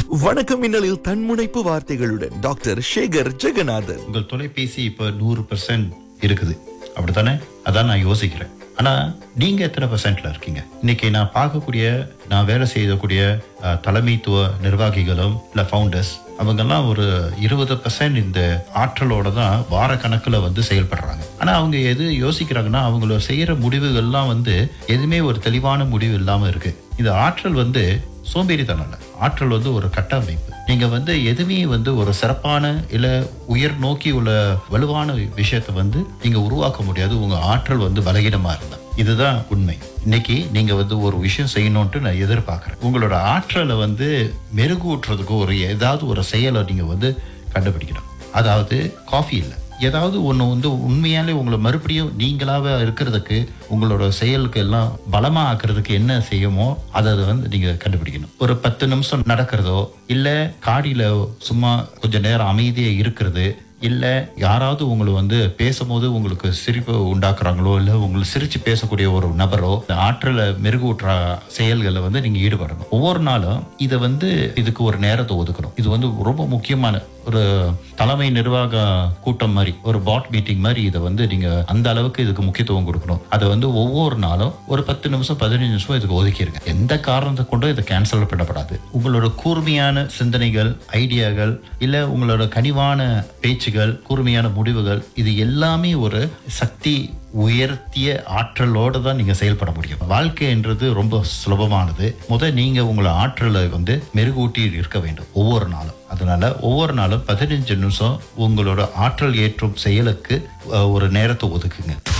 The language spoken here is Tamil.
வணக்கம் மின்னலில் தன்முனைப்பு வார்த்தைகளுடன் டாக்டர் சேகர் ஜெகநாதன் உங்கள் தொலைபேசி இப்ப நூறு பெர்சன்ட் இருக்குது அப்படித்தானே அதான் நான் யோசிக்கிறேன் ஆனா நீங்க எத்தனை பெர்சென்ட்ல இருக்கீங்க இன்னைக்கு நான் பார்க்கக்கூடிய நான் வேலை செய்யக்கூடிய அஹ், தலைமைத்துவ நிர்வாகிகளும் இல்ல ஃபவுண்டர்ஸ் அவங்கெல்லாம் ஒரு இருபது பெர்சன்ட் இந்த ஆற்றலோட தான் வார கணக்குல வந்து செயல்படுறாங்க ஆனா அவங்க எது யோசிக்கிறாங்கன்னா அவங்கள செய்யற முடிவுகள்லாம் வந்து எதுவுமே ஒரு தெளிவான முடிவு இல்லாம இருக்கு இந்த ஆற்றல் வந்து சோம்பேறித்தனம் இல்ல ஆற்றல் வந்து ஒரு கட்டமைப்பு நீங்க வந்து எதுவுமே வந்து ஒரு சிறப்பான இல்ல உயர் நோக்கி உள்ள வலுவான விஷயத்தை வந்து நீங்க உருவாக்க முடியாது உங்க ஆற்றல் வந்து பலகீனமா இருந்தா இதுதான் உண்மை இன்னைக்கு நீங்க வந்து ஒரு விஷயம் செய்யணும்ட்டு நான் எதிர்பார்க்கறேன் உங்களோட ஆற்றலை வந்து மெருகூட்டுறதுக்கு ஒரு ஏதாவது ஒரு செயலை நீங்க வந்து கண்டுபிடிக்கணும் அதாவது காஃபி இல்லை ஏதாவது ஒன்று வந்து உண்மையாலே உங்களை மறுபடியும் நீங்களாவே இருக்கிறதுக்கு உங்களோட செயலுக்கு எல்லாம் பலமா ஆக்குறதுக்கு என்ன செய்யுமோ அதை வந்து நீங்க கண்டுபிடிக்கணும் ஒரு பத்து நிமிஷம் நடக்கிறதோ இல்ல காடியில சும்மா கொஞ்ச நேரம் அமைதியா இருக்கிறது இல்ல யாராவது உங்களை வந்து பேசும்போது உங்களுக்கு சிரிப்பு உண்டாக்குறாங்களோ இல்ல உங்களுக்கு சிரிச்சு பேசக்கூடிய ஒரு நபரோ இந்த ஆற்றலை மெருகூட்டுற செயல்களை வந்து நீங்க ஈடுபடணும் ஒவ்வொரு நாளும் இதை வந்து இதுக்கு ஒரு நேரத்தை ஒதுக்கணும் இது வந்து ரொம்ப முக்கியமான ஒரு தலைமை நிர்வாக கூட்டம் மாதிரி ஒரு பாட் மீட்டிங் மாதிரி இதை வந்து நீங்க அந்த அளவுக்கு இதுக்கு முக்கியத்துவம் கொடுக்கணும் அதை வந்து ஒவ்வொரு நாளும் ஒரு பத்து நிமிஷம் பதினஞ்சு நிமிஷம் இதுக்கு ஒதுக்கிடுங்க எந்த காரணத்தை கொண்டும் இதை கேன்சல் பண்ணப்படாது உங்களோட கூர்மையான சிந்தனைகள் ஐடியாக்கள் இல்ல உங்களோட கனிவான பேச்சுகள் கூர்மையான முடிவுகள் இது எல்லாமே ஒரு சக்தி உயர்த்திய ஆற்றலோட தான் நீங்க செயல்பட முடியும் வாழ்க்கைன்றது ரொம்ப சுலபமானது முத நீங்க உங்களை ஆற்றலை வந்து மெருகூட்டி இருக்க வேண்டும் ஒவ்வொரு நாளும் அதனால ஒவ்வொரு நாளும் பதினஞ்சு நிமிஷம் உங்களோட ஆற்றல் ஏற்றும் செயலுக்கு அஹ், ஒரு நேரத்தை ஒதுக்குங்க